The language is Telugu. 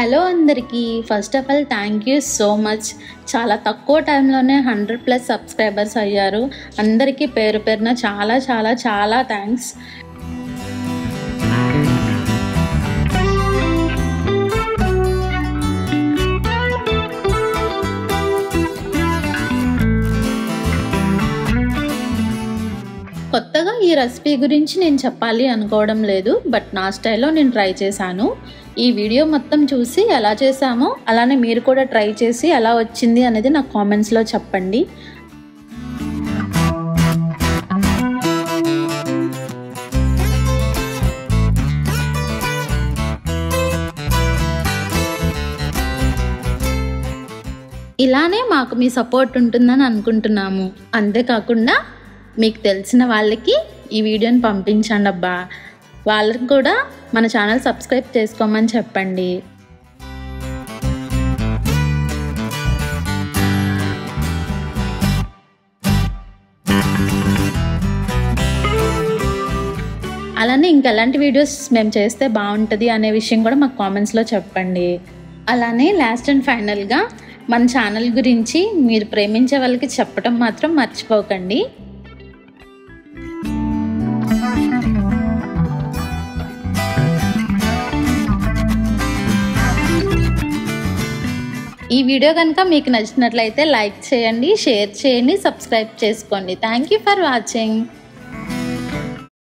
హలో అందరికీ first of all thank you so much చాలా తక్కువ టైంలోనే హండ్రెడ్ ప్లస్ సబ్స్క్రైబర్స్ అయ్యారు అందరికీ పేరు పేరున చాలా చాలా చాలా థ్యాంక్స్ కొత్తగా ఈ రెసిపీ గురించి నేను చెప్పాలి అనుకోవడం లేదు బట్ నా స్టైల్లో నేను ట్రై చేశాను ఈ వీడియో మొత్తం చూసి ఎలా చేశామో అలానే మీరు కూడా ట్రై చేసి ఎలా వచ్చింది అనేది నాకు కామెంట్స్లో చెప్పండి ఇలానే మాకు మీ సపోర్ట్ ఉంటుందని అనుకుంటున్నాము అంతేకాకుండా మీకు తెలిసిన వాళ్ళకి ఈ వీడియోని పంపించండి అబ్బా వాళ్ళకి కూడా మన ఛానల్ సబ్స్క్రైబ్ చేసుకోమని చెప్పండి అలానే ఇంకెలాంటి వీడియోస్ మేము చేస్తే బాగుంటుంది అనే విషయం కూడా మాకు కామెంట్స్లో చెప్పండి అలానే లాస్ట్ అండ్ ఫైనల్గా మన ఛానల్ గురించి మీరు ప్రేమించే వాళ్ళకి చెప్పడం మాత్రం మర్చిపోకండి ఈ వీడియో కనుక మీకు నచ్చినట్లయితే లైక్ చేయండి షేర్ చేయండి సబ్స్క్రైబ్ చేసుకోండి థ్యాంక్ యూ ఫర్ వాచింగ్